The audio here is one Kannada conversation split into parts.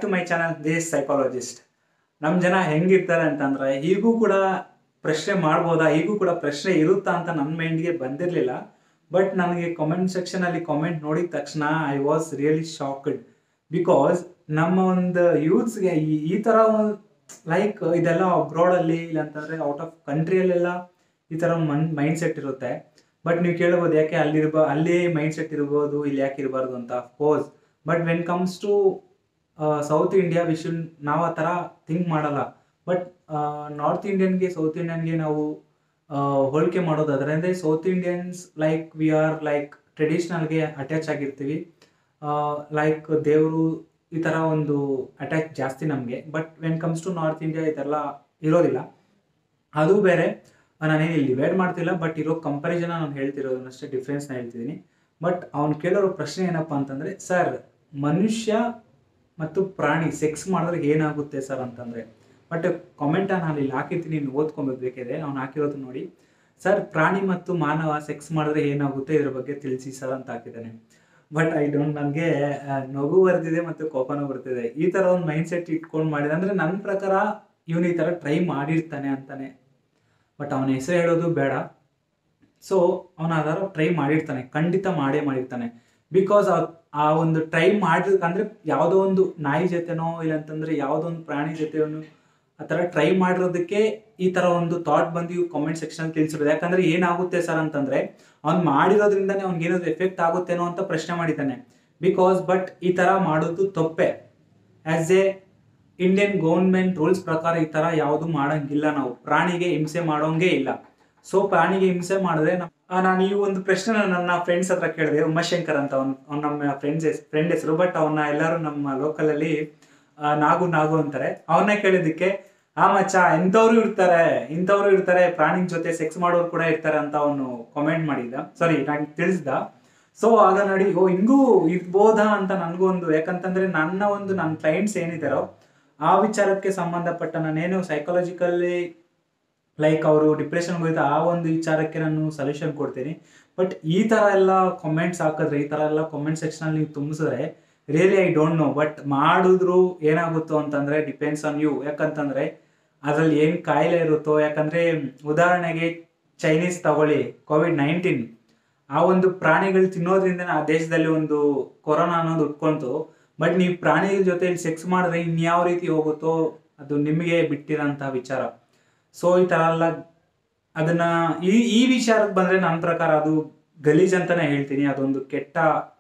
to my channel this psychologist ನಮ್ಮ ಜನ ಹೆಂಗಿರ್ತಾರೆ ಅಂತಂದ್ರೆ ಈಗೂ ಕೂಡ ಪ್ರಶ್ನೆ ಮಾಡ್ಬೋದಾ ಈಗೂ ಕೂಡ ಪ್ರಶ್ನೆ ಇರುತ್ತಾ ಅಂತ ನನ್ನ ಮೈಂಡ್ಗೆ ಬಂದಿರಲಿಲ್ಲ ಬಟ್ ನನಗೆ ಕಾಮೆಂಟ್ ಸೆಕ್ಷನಲ್ಲಿ ಕಾಮೆಂಟ್ ನೋಡಿದ ತಕ್ಷಣ I was really shocked because ನಮ್ಮ ಒಂದು ಯೂತ್ಸ್ಗೆ ಈ ಈ ಥರ ಲೈಕ್ ಇದೆಲ್ಲ ಅಬ್ರಾಡಲ್ಲಿ ಇಲ್ಲಾಂತಂದರೆ ಔಟ್ ಆಫ್ ಕಂಟ್ರಿಯಲ್ಲೆಲ್ಲ ಈ ಥರ ಮನ್ ಮೈಂಡ್ ಸೆಟ್ ಇರುತ್ತೆ ಬಟ್ ನೀವು ಕೇಳ್ಬೋದು ಯಾಕೆ ಅಲ್ಲಿರ್ಬ ಅಲ್ಲಿ ಮೈಂಡ್ ಸೆಟ್ ಇರ್ಬೋದು ಇಲ್ಲಿ ಯಾಕೆ ಇರಬಾರ್ದು ಅಂತ of course but when comes to south India we should ನಾವು ಆ ಥರ ಥಿಂಕ್ ಮಾಡಲ್ಲ ಬಟ್ ನಾರ್ತ್ ಇಂಡಿಯನ್ಗೆ ಸೌತ್ ಇಂಡಿಯನ್ಗೆ ನಾವು ಆ, ಹೋಲಿಕೆ ಮಾಡೋದಾದ್ರೆ ಅಂದರೆ south Indians like we are like ಟ್ರೆಡಿಷ್ನಲ್ಗೆ ಅಟ್ಯಾಚ್ ಆಗಿರ್ತೀವಿ ಲೈಕ್ ದೇವರು ಈ ಥರ ಒಂದು ಅಟ್ಯಾಚ್ ಜಾಸ್ತಿ ನಮಗೆ but when comes to north India ಇದೆಲ್ಲ ಇರೋದಿಲ್ಲ ಅದು ಬೇರೆ ನಾನೇನು ಇಲ್ಲಿ ಡಿವೈಡ್ ಮಾಡ್ತಿಲ್ಲ ಬಟ್ ಇರೋ ಕಂಪ್ಯಾರಿಸನ್ ನಾನು ಹೇಳ್ತಿರೋದನ್ನಷ್ಟೇ ಡಿಫ್ರೆನ್ಸ್ನ ಹೇಳ್ತಿದ್ದೀನಿ ಬಟ್ ಅವ್ನು ಕೇಳೋರು ಪ್ರಶ್ನೆ ಏನಪ್ಪ ಅಂತಂದರೆ ಸರ್ ಮನುಷ್ಯ ಮತ್ತು ಪ್ರಾಣಿ ಸೆಕ್ಸ್ ಮಾಡಿದ್ರೆ ಏನಾಗುತ್ತೆ ಸರ್ ಅಂತಂದರೆ ಬಟ್ ಕಾಮೆಂಟ ನಾನು ಇಲ್ಲಿ ಹಾಕಿರ್ತೀನಿ ನೀವು ಓದ್ಕೊಬೇಕು ಬೇಕಿದೆ ಅವ್ನು ಹಾಕಿರೋದು ನೋಡಿ ಸರ್ ಪ್ರಾಣಿ ಮತ್ತು ಮಾನವ ಸೆಕ್ಸ್ ಮಾಡಿದ್ರೆ ಏನಾಗುತ್ತೆ ಇದ್ರ ಬಗ್ಗೆ ತಿಳಿಸಿ ಸರ್ ಅಂತ ಹಾಕಿದ್ದಾನೆ ಬಟ್ ಐ ಡೋಂಟ್ ನನಗೆ ನಗು ಬರ್ತಿದೆ ಮತ್ತು ಕೋಪನೂ ಬರ್ತಿದೆ ಈ ಥರ ಒಂದು ಮೈಂಡ್ ಸೆಟ್ ಇಟ್ಕೊಂಡು ಮಾಡಿದೆ ಅಂದರೆ ನನ್ನ ಪ್ರಕಾರ ಇವನು ಈ ಥರ ಟ್ರೈ ಮಾಡಿರ್ತಾನೆ ಅಂತಾನೆ ಬಟ್ ಅವನ ಹೆಸರು ಹೇಳೋದು ಬೇಡ ಸೊ ಅವನ ಅದರ ಟ್ರೈ ಮಾಡಿರ್ತಾನೆ ಖಂಡಿತ ಮಾಡೇ ಮಾಡಿರ್ತಾನೆ ಬಿಕಾಸ್ ಆ ಒಂದು ಟ್ರೈ ಮಾಡಿ ಅಂದರೆ ಯಾವುದೋ ಒಂದು ನಾಯಿ ಜೊತೆನೋ ಇಲ್ಲಂತಂದ್ರೆ ಯಾವುದೋ ಒಂದು ಪ್ರಾಣಿ ಜೊತೆನೋ ಆ ಥರ ಟ್ರೈ ಮಾಡಿರೋದಕ್ಕೆ ಈ ಥರ ಒಂದು ಥಾಟ್ ಬಂದು ಕಾಮೆಂಟ್ ಸೆಕ್ಷನ್ ತಿಳಿಸಿರೋದು ಯಾಕಂದ್ರೆ ಏನಾಗುತ್ತೆ ಸರ್ ಅಂತಂದ್ರೆ ಅವ್ನು ಮಾಡಿರೋದ್ರಿಂದನೇ ಅವ್ನಿಗೆ ಏನಾದ್ರು ಎಫೆಕ್ಟ್ ಆಗುತ್ತೇನೋ ಅಂತ ಪ್ರಶ್ನೆ ಮಾಡಿದ್ದಾನೆ ಬಿಕಾಸ್ ಬಟ್ ಈ ಥರ ಮಾಡೋದು ತಪ್ಪೆ as a Indian government rules ಪ್ರಕಾರ ಈ ಥರ ಯಾವುದು ಮಾಡಂಗಿಲ್ಲ ನಾವು ಪ್ರಾಣಿಗೆ ಹಿಂಸೆ ಮಾಡೋಂಗೇ ಇಲ್ಲ ಸೊ ಪ್ರಾಣಿಗೆ ಹಿಂಸೆ ಮಾಡಿದ್ರೆ ನಮ್- ಆ, ನಾನು ಈ ಒಂದು ಪ್ರಶ್ನೆ ನನ್ನ ಫ್ರೆಂಡ್ಸ್ ಹತ್ರ ಕೇಳಿದೆ ಉಮಾಶಂಕರ್ ಅಂತ ಅವ್ನು ಅವ್ನು ನಮ್ಮ ಫ್ರೆಂಡ್ಸ್ ಫ್ರೆಂಡ್ ಹೆಸರು ಬಟ್ ಅವನ್ನ ಎಲ್ಲರೂ ನಮ್ಮ ಲೋಕಲಲ್ಲಿ ನಾಗು ನಾಗು ಅಂತಾರೆ ಅವನ್ನ ಕೇಳಿದ್ದಕ್ಕೆ ಆ ಮಚ್ಚ ಎಂಥವ್ರು ಇರ್ತಾರೆ ಇಂಥವ್ರು ಇರ್ತಾರೆ ಪ್ರಾಣಿ ಜೊತೆ ಸೆಕ್ಸ್ ಮಾಡೋರು ಕೂಡ ಇರ್ತಾರೆ ಅಂತ ಅವನು ಕಾಮೆಂಟ್ ಮಾಡಿದ್ದ ಸಾರಿ ನಾನು ತಿಳಿಸ್ದ ಸೊ ಆಗ ನೋಡಿ ಓ ಹಿಂಗೂ ಇರ್ಬೋದಾ ಅಂತ ನನಗೂ ಒಂದು ಯಾಕಂತಂದ್ರೆ ನನ್ನ ಒಂದು ನನ್ನ ಕ್ಲೈಂಟ್ಸ್ ಏನಿದಾರೋ ಆ ವಿಚಾರಕ್ಕೆ ಸಂಬಂಧಪಟ್ಟ ನಾನೇನು ಸೈಕಾಲಜಿಕಲ್ಲಿ ಲೈಕ್ ಅವರು ಡಿಪ್ರೆಷನ್ಗೆ ಹೋಯ್ತು ಆ ಒಂದು ವಿಚಾರಕ್ಕೆ ನಾನು ಸೊಲ್ಯೂಷನ್ ಕೊಡ್ತೀನಿ ಬಟ್ ಈ ಥರ ಎಲ್ಲ ಕಾಮೆಂಟ್ಸ್ ಹಾಕಿದ್ರೆ ಈ ಥರ ಎಲ್ಲ ಕಾಮೆಂಟ್ ಸೆಕ್ಷನಲ್ಲಿ ನೀವು ತುಂಬಿಸಿದ್ರೆ really I don't know but ಮಾಡಿದ್ರು ಏನಾಗುತ್ತೋ ಅಂತಂದರೆ ಡಿಪೆಂಡ್ಸ್ ಆನ್ ಯು ಯಾಕಂತಂದರೆ ಅದರಲ್ಲಿ ಏನು ಕಾಯಿಲೆ ಇರುತ್ತೋ ಯಾಕಂದರೆ ಉದಾಹರಣೆಗೆ ಚೈನೀಸ್ ತಗೊಳ್ಳಿ ಕೋವಿಡ್ ನೈನ್ಟೀನ್ ಆ ಒಂದು ಪ್ರಾಣಿಗಳು ತಿನ್ನೋದ್ರಿಂದ ಆ ದೇಶದಲ್ಲಿ ಒಂದು ಕೊರೋನಾ ಅನ್ನೋದು ಉಟ್ಕೊಂತು ಬಟ್ ನೀವು ಪ್ರಾಣಿಗಳ ಜೊತೆ ಸೆಕ್ಸ್ ಮಾಡಿದ್ರೆ ಇನ್ಯಾವ ರೀತಿ ಹೋಗುತ್ತೋ ಅದು ನಿಮಗೆ ಬಿಟ್ಟಿರೋಂಥ ವಿಚಾರ ಸೊ ಈ ಥರ ಎಲ್ಲ ಅದನ್ನ ಈ ಈ ವಿಚಾರಕ್ಕೆ ಬಂದರೆ ನನ್ನ ಪ್ರಕಾರ ಅದು ಗಲೀಜ್ ಅಂತಾನೆ ಹೇಳ್ತೀನಿ ಅದೊಂದು ಕೆಟ್ಟ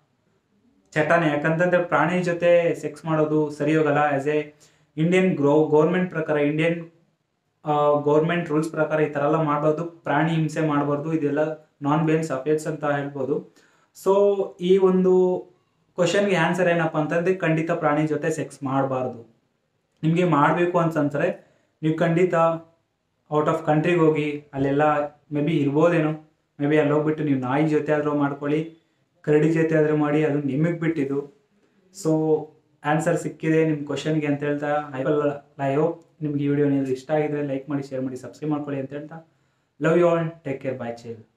ಚಟನೆ ಯಾಕಂತಂದ್ರೆ ಪ್ರಾಣಿ ಜೊತೆ ಸೆಕ್ಸ್ ಮಾಡೋದು ಸರಿ ಹೋಗಲ್ಲ as a Indian grow government ಪ್ರಕಾರ ಇಂಡಿಯನ್ ಗೌರ್ಮೆಂಟ್ ರೂಲ್ಸ್ ಪ್ರಕಾರ ಈ ಥರ ಎಲ್ಲ ಮಾಡ್ಬೋದು ಪ್ರಾಣಿ ಹಿಂಸೆ ಮಾಡಬಾರ್ದು ಇದೆಲ್ಲ ನಾನ್ ಬೇನ್ಸ್ ಅಫೇರ್ಸ್ ಅಂತ ಹೇಳ್ಬೋದು ಸೊ ಈ ಒಂದು ಕ್ವಶನ್ಗೆ ಆನ್ಸರ್ ಏನಪ್ಪ ಅಂತಂದ್ರೆ ಖಂಡಿತ ಪ್ರಾಣಿ ಜೊತೆ ಸೆಕ್ಸ್ ಮಾಡಬಾರ್ದು ನಿಮಗೆ ಮಾಡಬೇಕು ಅಂತಂದ್ರೆ ನೀವು ಖಂಡಿತ ಔಟ್ ಆಫ್ ಕಂಟ್ರಿಗೆ ಹೋಗಿ ಅಲ್ಲೆಲ್ಲ ಮೇ ಬಿ ಇರ್ಬೋದೇನೋ ಮೇ ಬಿ ಅಲ್ಲಿ ಹೋಗ್ಬಿಟ್ಟು ನೀವು ನಾಯಿ ಜೊತೆ ಆದರೂ ಮಾಡ್ಕೊಳ್ಳಿ ಕರಡಿ ಜೊತೆ ಆದರೂ ಮಾಡಿ ಅದು ನಿಮಗೆ ಬಿಟ್ಟಿದ್ದು ಸೊ ಆನ್ಸರ್ ಸಿಕ್ಕಿದೆ ನಿಮ್ಮ ಕ್ವಶನ್ಗೆ ಅಂತ ಹೇಳ್ತಾ ಐ ಐ ಹೋಪ್ ನಿಮ್ಗೆ ಈ ವಿಡಿಯೋ ಏನಾದರೂ ಇಷ್ಟ ಆಗಿದ್ರೆ ಲೈಕ್ ಮಾಡಿ ಶೇರ್ ಮಾಡಿ ಸಬ್ಸ್ಕ್ರೈಬ್ ಮಾಡ್ಕೊಳ್ಳಿ ಅಂತ ಹೇಳ್ತಾ love you all take care bye ಚೇಲ್